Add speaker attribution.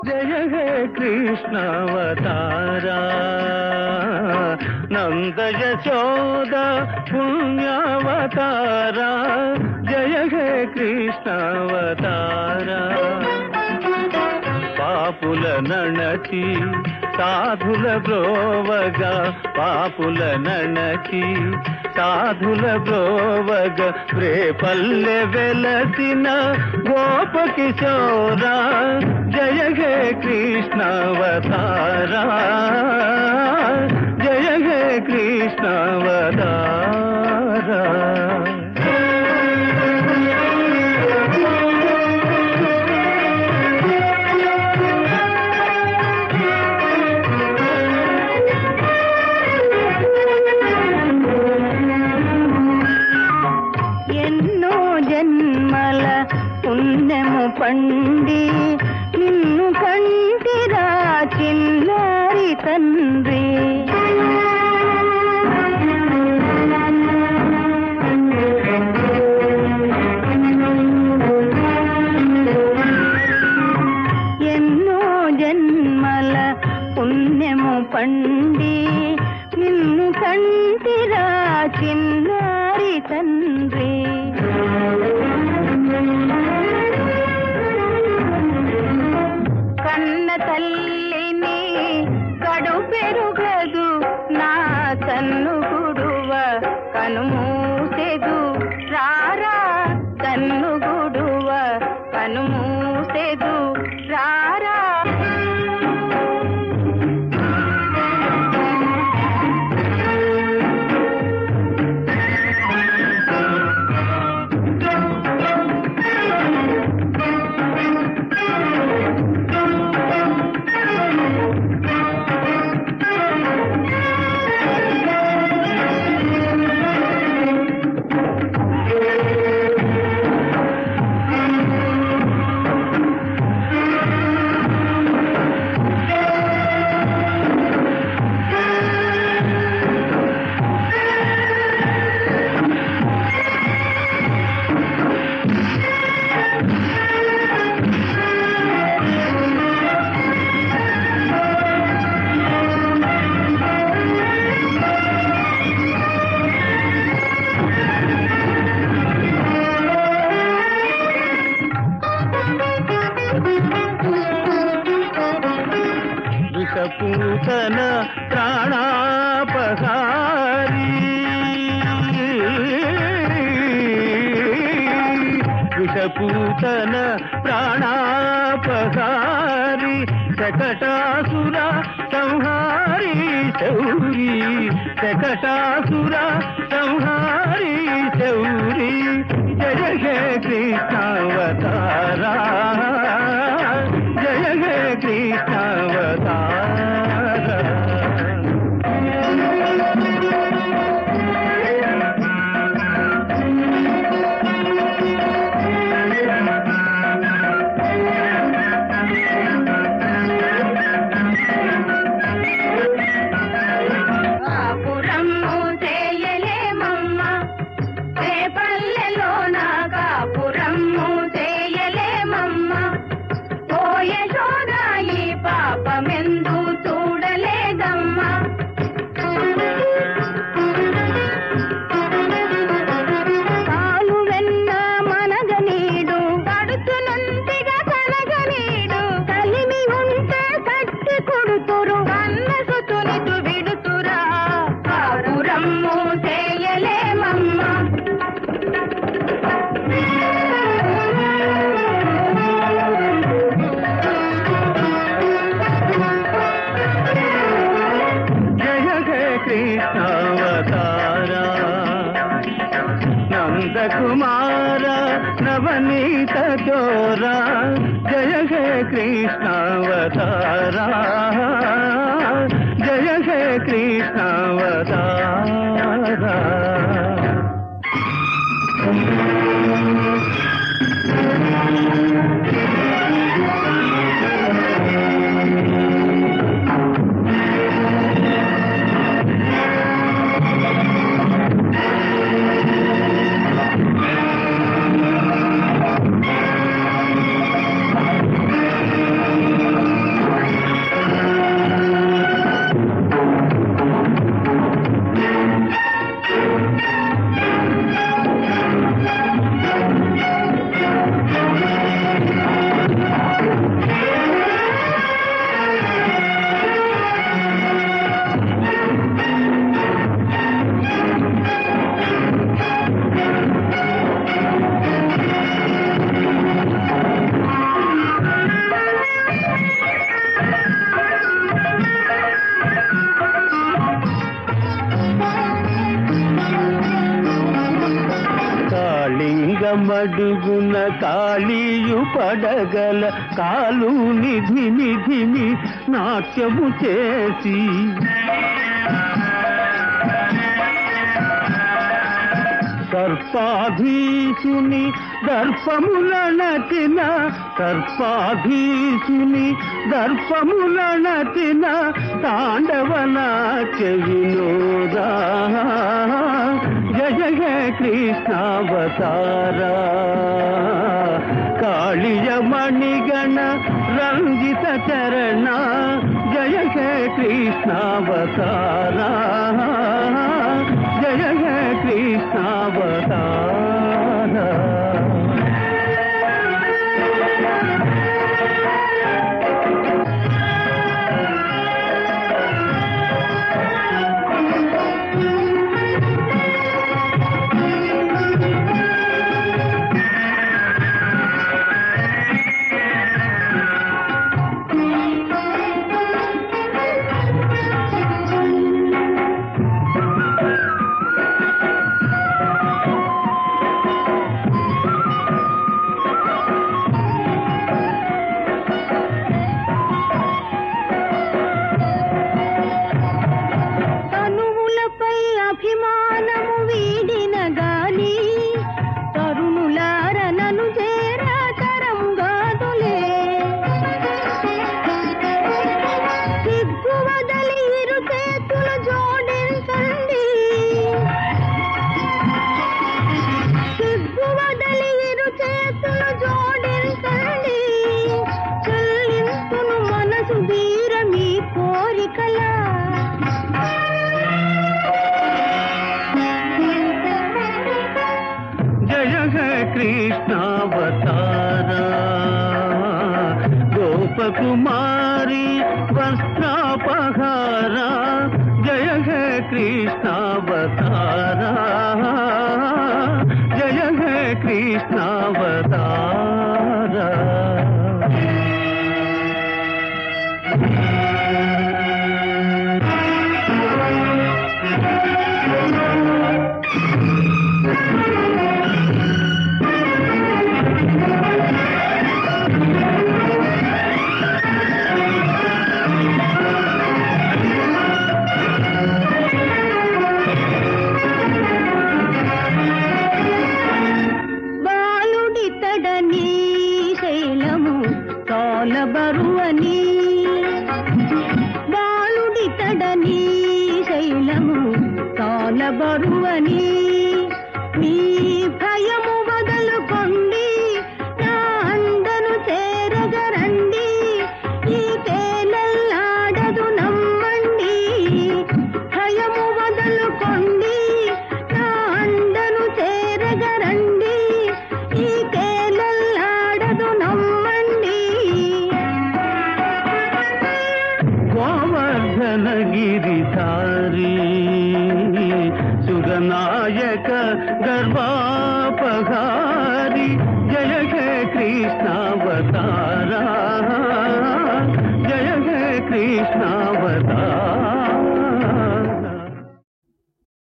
Speaker 1: జయ హే కృష్ణావతారా నంద యశోద పుణ్యావతారా జయ హే కృష్ణావతారా పాపుల నణచి సాధుల బ్రోవగా పాపుల నణచి సాధుల బ్రోవగ రేపల్లె వెలసిన గోప కిశోరా జయ హే కృష్ణావతారా జయ హే కృష్ణావతారా
Speaker 2: ఎన్నో జన్మల పుణ్యము పండి నిన్ను కంటిరా చిన్నారి తండ్రి ఎన్నో జన్మల పుణ్యము పండి నిన్ను కంటిరా చిన్నారి తండ్రి కన్న తల్లిని కడు పెరుగదు నా తన్ను గుడువ కనుమూసెదు రారా తన్ను గుడువ కనుమూసెదు రారా
Speaker 1: విషపూతన ప్రాణాపహారి విషపూతన ప్రాణాపహారి శకటాసుర సంహారి శౌరి శకటాసుర సంహారి శౌరి జయ హే కృష్ణావతారా జయ హే కృష్ణావతారా
Speaker 2: కాపురము చేయలేమమ్మ రేపల్లెలో నా కాపురము చేయలేమమ్మ పోయ ఈ పాపమెందు చూడలేదమ్మా పాలు వెన్న మనగనీడు కడుచునంతిగా కనగనీడు కలిమి ఉంటే కట్టి కొడుతురు కన్న సుతునిటు విడుతురా కాపురమ్ము చేయలేమమ్మా
Speaker 1: జయ హే కృష్ణావతారా నందకుమార నవనీత చోరా జయ హే కృష్ణావతారా జయ హే కృష్ణావతారా
Speaker 2: ఆ
Speaker 1: పడగల కాలు నిధి నిధిని నాట్యము చేసి సర్పాధీసుని దర్పముల నటిన సర్పాధీసుని దర్పముల నటిన తాండవన చెవినోదా జయ జయ కృష్ణావతారా కాళియ మణిగణ రంజిత చరణ జయ జయ కృష్ణావతారా జయ జయ కృష్ణావతారా
Speaker 2: తనువులపై అభిమానము వీడిన గాని తరుణులార నను చేరా తరం గాదులే సిగ్గు వదలి ఇరు చేతులు జోడించండి సిగ్గు వదలి ఇరు చేతులు జోడించండి చెల్లింపును మనసు వీర మీ కోరికలా
Speaker 1: జయ హే కృష్ణావతారా గోపకుమారి వస్త్రాపహారా జయ హే కృష్ణావతారా జయ హే కృష్ణావతారా
Speaker 2: బాలుడితడని శైలము తోల బరువని బాలుడితడని శైలము తోల బరువని మీ భయము వదలుకొండి నా అండను చేరగరండి ఈ తేలల్లాడదు నమ్మండి భయము వదలుకొండి నా అండను చేరగరండి ఈ తేలల్లాడదు నమ్మండి
Speaker 1: గోవర్ధన గిరిధారి సుగనాయక గర్వాపహారి జయ హే కృష్ణావతారా జయ హే కృష్ణావతారా